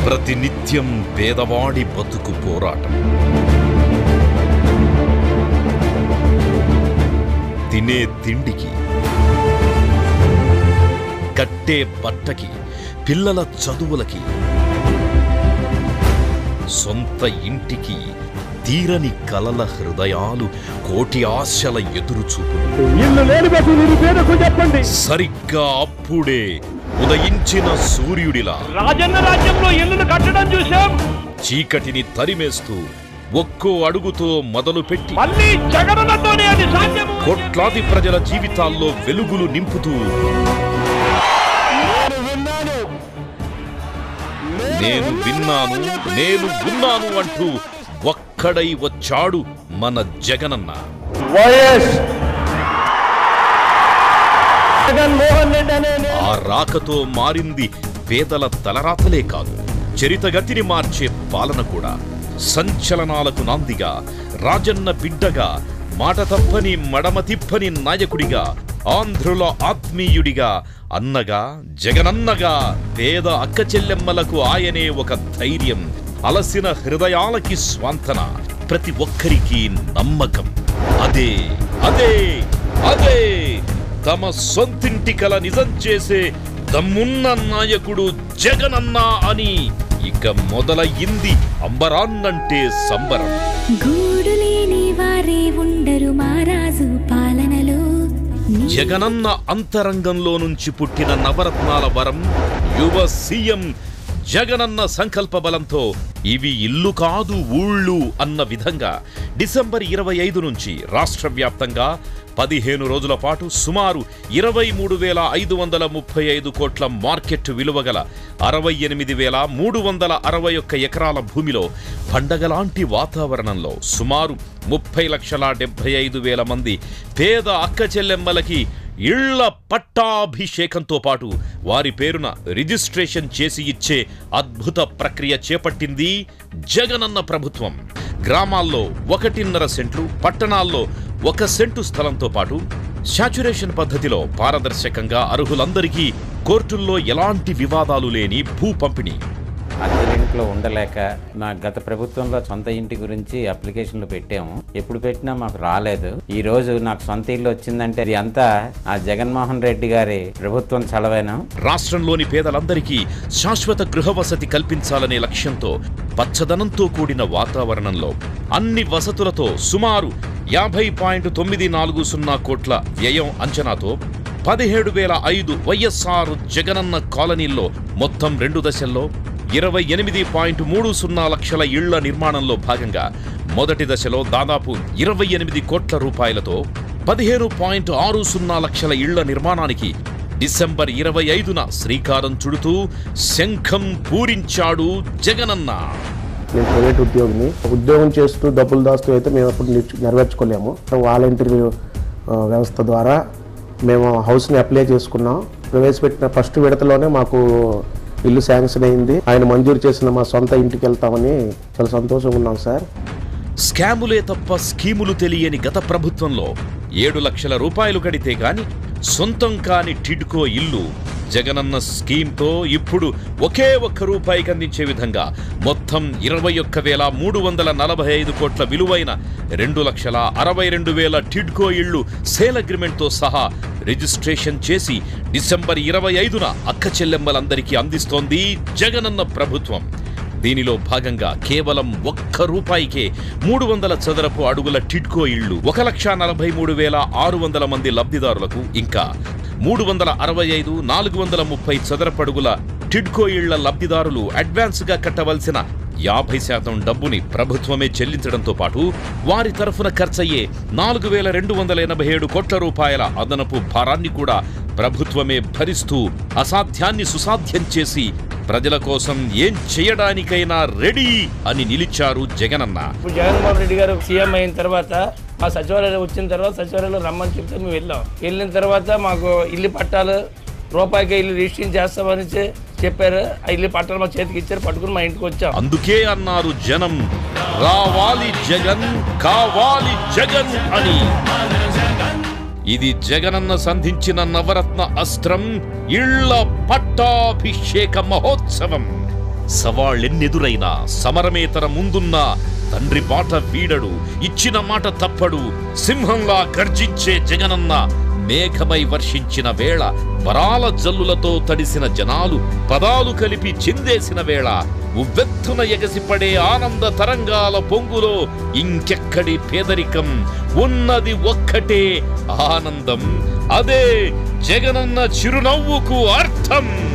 ప్రతినిత్యం పేదవాడి బతుకు పోరాటం తినే తిండికి కట్టే బట్టకి పిల్లల చదువులకి సొంత ఇంటికి తీరని కలల హృదయాలు కోటి ఆశల ఎదురుచూపులు ఇల్లు లేని బస్సు నిరుపేదకు చెప్పండి సరిగ్గా అప్పుడే ఉదయించిన సూర్యుడిలా రాజన్న రాజ్యంలో ఇల్లును కట్టడం చూసాం చీకటిని తరిమేస్తూ ఒక్కో అడుగుతో మొదలుపెట్టి మళ్ళీ జగనన్నతోనే అది సాధ్యము కోట్లాది ప్రజల జీవితాల్లో వెలుగులు నింపుతూ నేను విన్నాను నేను ఉన్నాను అంటూ ఒక్కడై వచ్చాడు మన జగనన్న వైఎస్ జగన్మోహన్ రెడ్డి అనే నేను ఆ రాకతో మారింది పేదల తలరాతలే కాదు చరితగతిని మార్చే పాలన కూడా సంచలనాలకు నాందిగా రాజన్న బిడ్డగా మాట తప్పని మడమ తిప్పని నాయకుడిగా ఆంధ్రుల ఆత్మీయుడిగా అన్నగా జగనన్నగా పేద అక్క చెల్లెమ్మలకు ఆయనే ఒక ధైర్యం అలసిన హృదయాలకి స్వాంతన ప్రతి ఒక్కరికి నమ్మకం అదే అదే అదే తమ సొంతింటి కల నిజం చేసే దమ్మున్న నాయకుడు జగనన్న అని ఇక మొదలయ్యింది అంబరాన్నంటే సంబరం గూడు లేని వారే ఉండరు మహారాజు పాలనలో నీ- జగనన్న అంతరంగంలో నుంచి పుట్టిన నవరత్నాల వరం యువ సీఎం జగనన్న సంకల్ప బలంతో ఇవి ఇల్లు కాదు ఊళ్ళు అన్న విధంగా డిసెంబర్ ఇరవై ఐదు నుంచి రాష్ట్ర వ్యాప్తంగా పదిహేను రోజుల పాటు సుమారు ఇరవై మూడు వేల ఐదు వందల ముప్పై ఐదు కోట్ల మార్కెట్ విలువ గల అరవై ఎనిమిది వేల మూడు వందల అరవై ఒక్క ఎకరాల భూమిలో పండగలాంటి వాతావరణంలో సుమారు ముప్పై లక్షల డెబ్బై ఐదు వేల మంది పేద అక్క చెల్లెమ్మలకి ఇళ్ల పట్టాభిషేకంతో పాటు వారి పేరున రిజిస్ట్రేషన్ చేసి ఇచ్చే అద్భుత ప్రక్రియ చేపట్టింది జగనన్న ప్రభుత్వం గ్రామాల్లో ఒకటిన్నర సెంట్లు పట్టణాల్లో ఒక సెంటు స్థలంతో పాటు శాచురేషన్ పద్ధతిలో పారదర్శకంగా అర్హులందరికీ కోర్టుల్లో ఎలాంటి వివాదాలు లేని భూ పంపిణీ అద్దెలింట్లో ఉండలేక మా గత ప్రభుత్వంలో సొంత ఇంటి గురించి అప్లికేషన్లు పెట్టాము ఎప్పుడు పెట్టినా మాకు రాలేదు ఈ రోజు నాకు సొంత ఇల్లు వచ్చిందంటే అది అంతా ఆ జగన్మోహన్ రెడ్డి గారి ప్రభుత్వం చలవేనా రాష్ట్రంలోని పేదలందరికీ శాశ్వత గృహ వసతి కల్పించాలనే లక్ష్యంతో పచ్చదనంతో కూడిన వాతావరణంలో అన్ని వసతులతో సుమారు యాభై పాయింట్ తొమ్మిది నాలుగు సున్నా కోట్ల వ్యయం అంచనాతో పదిహేడు వేల ఐదు వైఎస్ఆర్ జగనన్న కాలనీల్లో మొత్తం రెండు దశల్లో ఇరవై ఎనిమిది పాయింట్ మూడు సున్నా లక్షల ఇళ్ల నిర్మాణంలో భాగంగా మొదటి దశలో దాదాపు ఇరవై ఎనిమిది కోట్ల రూపాయలతో పదిహేను పాయింట్ ఆరు సున్నా లక్షల ఇళ్ల నిర్మాణానికి డిసెంబర్ ఇరవై ఐదున శ్రీకారం చుడుతూ శంఖం పూరించాడు జగనన్న నేను ప్రైవేట్ ఉద్యోగిని ఉద్యోగం చేస్తూ డబ్బులు దాస్తూ అయితే మేము అప్పుడు నెరవేర్చు- నెరవేర్చుకోలేము వాలంటీర్ వ్యవస్థ ద్వారా మేము హౌస్ని అప్లై చేసుకున్నాం ప్రవేశపెట్టిన ఫస్ట్ విడతలోనే మాకు ఇల్లు శాంక్షన్ అయింది ఆయన మంజూరు చేసిన మా సొంత ఇంటికి వెళ్తామని చాలా సంతోషంగా ఉన్నాం సార్ స్కాములే తప్ప స్కీములు తెలియని గత ప్రభుత్వంలో ఏడు లక్షల రూపాయలు కడితే గాని సొంతం కాని టిడ్కో ఇల్లు జగనన్న స్కీమ్తో ఇప్పుడు ఒకే ఒక్క రూపాయికి అందించే విధంగా మొత్తం ఇరవై ఒక్క వేల మూడు వందల నలభై ఐదు కోట్ల విలువైన రెండు లక్షల అరవై రెండు వేల టిడ్కో ఇళ్లు సేల్ అగ్రిమెంట్తో సహా రిజిస్ట్రేషన్ చేసి డిసెంబర్ ఇరవై ఐదున అక్క చెల్లెమ్మలందరికీ అందిస్తోంది జగనన్న ప్రభుత్వం దీనిలో భాగంగా కేవలం ఒక్క రూపాయికే మూడు వందల చదరపు అడుగుల టిడ్కో ఇళ్లు ఒక లక్ష నలభై మూడు వేల ఆరు వందల మంది లబ్ధిదారులకు ఇంకా మూడు వందల అరవై ఐదు నాలుగు వందల ముప్పై చదరపు అడుగుల టిడ్కో ఇళ్ల లబ్ధిదారులు అడ్వాన్స్ గా కట్టవలసిన యాభై శాతం డబ్బుని ప్రభుత్వమే చెల్లించడంతో పాటు వారి తరఫున ఖర్చయ్యే నాలుగు వేల రెండు వందల ఎనభై ఏడు కోట్ల రూపాయల అదనపు భారాన్ని కూడా ప్రభుత్వమే భరిస్తూ అసాధ్యాన్ని సుసాధ్యం చేసి ప్రజల కోసం ఏం చేయడానికైనా రెడీ అని నిలిచారు జగనన్న ఇప్పుడు జగన్మోహన్ రెడ్డి గారు సీఎం అయిన తర్వాత మా సచివాలయం వచ్చిన తర్వాత సచివాలయంలో రమ్మని చెప్తే మేము వెళ్ళాం వెళ్ళిన తర్వాత మాకు ఇల్లు పట్టాలు రూపాయికి ఇల్లు రిజిస్ట్రేషన్ చేస్తామని చె- చెప్పారు ఆ ఇల్లు పట్టాలు మా చేతికి ఇచ్చారు పట్టుకుని మా ఇంటికి వచ్చాం అందుకే అన్నారు జనం రావాలి జగన్ కావాలి జగన్ అని ఇది జగనన్న సంధించిన నవరత్న అస్త్రం ఇళ్ల పట్టాభిషేక మహోత్సవం సవాళ్ళెన్నెదురైనా సమరమే తన ముందున్న తండ్రి బాట వీడడు ఇచ్చిన మాట తప్పడు సింహంలా గర్జించే జగనన్న మేఘమై వర్షించిన వేళ వరాల జల్లులతో తడిసిన జనాలు పదాలు కలిపి చిందేసిన వేళ ఉవ్వెత్తున ఎగసిపడే ఆనంద తరంగాల పొంగులో ఇంకెక్కడి పేదరికం ఉన్నది ఒక్కటే ఆనందం అదే జగనన్న చిరునవ్వుకు అర్థం